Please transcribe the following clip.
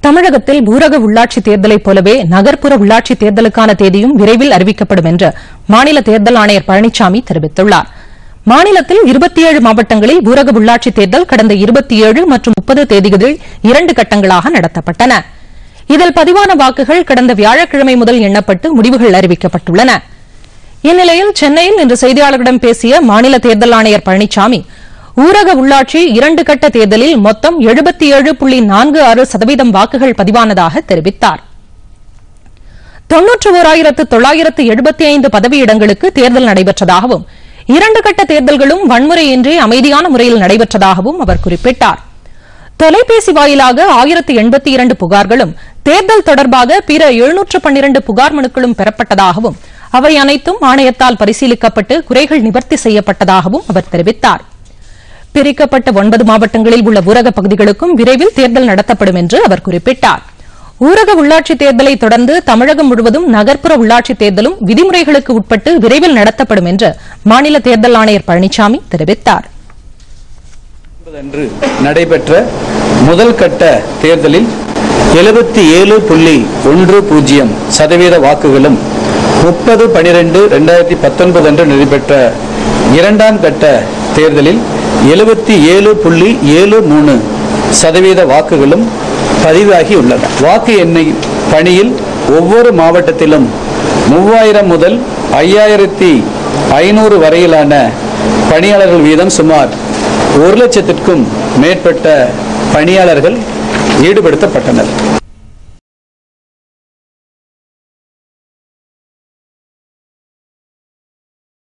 தமிழகத்தில் ஊரக உள்ளாட்சி தேர்தலைப் போலவே நகர்ப்புற உள்ளாட்சி தேர்தலுக்கான தேதியும் விரைவில் அறிவிக்கப்படும் என்று மாநில தேர்தல் ஆணையர் பழனிசாமி தெரிவித்துள்ளார் மாநிலத்தில் 27 மாவட்டங்களில் ஊரக உள்ளாட்சி தேர்தல் கடந்த 27 மற்றும் 30 தேதிகளில் இரண்டு கட்டங்களாக நடத்தப்பட்டன இதில் பதிவான வாக்குகள் கடந்த வியாழக்கிழமை முதல் எண்ணப்பட்டு முடிவுகள் அறிவிக்கப்பட்டுள்ளன இந்நிலையில் சென்னையில் இன்று செய்தியாளர்களிடம் பேசிய மாநில தேர்தல் ஆணையர் பழனிசாமி ஊரக உள்ளாட்சி இரண்டு கட்ட தேர்தலில் மொத்தம் 77.46% புள்ளி நான்கு ஆறு சதவீதம் வாக்குகள் பதிவானதாக தெரிவித்தார் தொன்னூற்று ஓராயிரத்து தொள்ளாயிரத்து எழுபத்தி ஐந்து பதவியிடங்களுக்கு தேர்தல் நடைபெற்றதாகவும் இரண்டு கட்ட தேர்தல்களும் வன்முறையின்றி அமைதியான முறையில் நடைபெற்றதாகவும் அவர் குறிப்பிட்டார் தொலைபேசி வாயிலாக ஆயிரத்து எண்பத்தி இரண்டு புகார்களும் தேர்தல் தொடர்பாக பிற எழுநூற்று பன்னிரண்டு புகார் மனுக்களும் பெறப்பட்டதாகவும் அவை அனைத்தும் ஆணையத்தால் பரிசீலிக்கப்பட்டு குறைகள் நிவர்த்தி செய்யப்பட்டதாகவும் அவர் தெரிவித்தார் பிரிக்கப்பட்ட ஒன்பது மாவட்டங்களில் உள்ள ஊரக பகுதிகளுக்கும் விரைவில் தேர்தல் நடத்தப்படும் என்று அவர் குறிப்பிட்டார் ஊரக உள்ளாட்சி தேர்தலை தொடர்ந்து தமிழகம் முழுவதும் நகர்ப்புற உள்ளாட்சி தேர்தலும் விதிமுறைகளுக்கு உட்பட்டு விரைவில் நடத்தப்படும் என்று மாநில தேர்தல் ஆணையர் பழனிசாமி தெரிவித்தார் அன்று நடைபெற்ற முதல் கட்ட தேர்தலில் எழுபத்தி ஏழு புள்ளி ஒன்று பூஜ்ஜியம் சதவீத வாக்குகளும் முப்பது பனிரெண்டு ரெண்டாயிரத்தி பத்தொன்பது அன்று நடைபெற்ற இரண்டாம் கட்ட தேர்தலில் எழுபத்தி ஏழு புள்ளி ஏழு மூணு சதவீத வாக்குகளும் பதிவாகி உள்ளன வாக்கு எண்ணெய் பணியில் ஒவ்வொரு மாவட்டத்திலும் மூவாயிரம் முதல் ஐயாயிரத்தி ஐநூறு வரையிலான பணியாளர்கள் வீதம் சுமார் ஒரு லட்சத்திற்கும் மேற்பட்ட பணியாளர்கள் ஈடுபடுத்தப்பட்டனர்